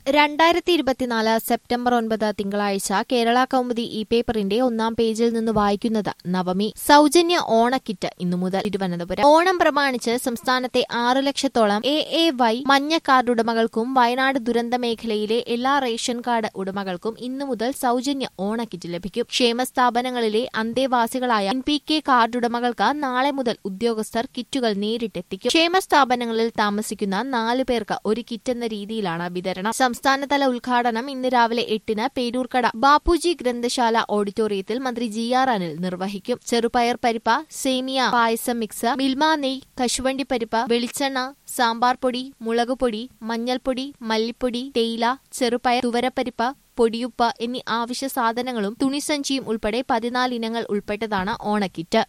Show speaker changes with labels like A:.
A: രണ്ടായിരത്തി ഇരുപത്തിനാല് സെപ്റ്റംബർ ഒൻപത് തിങ്കളാഴ്ച കേരള കൗമുദി ഈ പേപ്പറിന്റെ ഒന്നാം പേജിൽ നിന്ന് വായിക്കുന്നത് നവമി സൗജന്യ ഓണക്കിറ്റ് ഇന്നു മുതൽ തിരുവനന്തപുരം ഓണം പ്രമാണിച്ച് സംസ്ഥാനത്തെ ആറ് ലക്ഷത്തോളം എ എ വൈ മഞ്ഞ കാർഡ് ഉടമകൾക്കും വയനാട് ദുരന്ത മേഖലയിലെ എല്ലാ റേഷൻ കാർഡ് ഉടമകൾക്കും ഇന്നു മുതൽ സൗജന്യ ഓണക്കിറ്റ് ലഭിക്കും ക്ഷേമ സ്ഥാപനങ്ങളിലെ അന്തേവാസികളായ എൻ പി കെ കാർഡ് ഉടമകൾക്ക് നാളെ മുതൽ ഉദ്യോഗസ്ഥർ കിറ്റുകൾ നേരിട്ടെത്തിക്കും ക്ഷേമ സ്ഥാപനങ്ങളിൽ താമസിക്കുന്ന നാല് പേർക്ക് ഒരു കിറ്റ് എന്ന രീതിയിലാണ് വിതരണം സംസ്ഥാനതല ഉദ്ഘാടനം ഇന്ന് രാവിലെ എട്ടിന് പേരൂർക്കട ബാപ്പുജി ഗ്രന്ഥശാല ഓഡിറ്റോറിയത്തിൽ മന്ത്രി ജി ആർ അനിൽ നിർവഹിക്കും ചെറുപയർ പരിപ്പ സേമിയ പായസം മിക്സ് മിൽമ നെയ് കശുവണ്ടി പരിപ്പ് വെളിച്ചെണ്ണ സാമ്പാർ പൊടി മുളകുപൊടി മഞ്ഞൾപ്പൊടി മല്ലിപ്പൊടി തേയില ചെറുപയർ തുവരപ്പരിപ്പ് പൊടിയുപ്പ് എന്നീ ആവശ്യ സാധനങ്ങളും തുണിസഞ്ചിയും ഉൾപ്പെടെ പതിനാല് ഇനങ്ങൾ ഉൾപ്പെട്ടതാണ് ഓണക്കിറ്റ്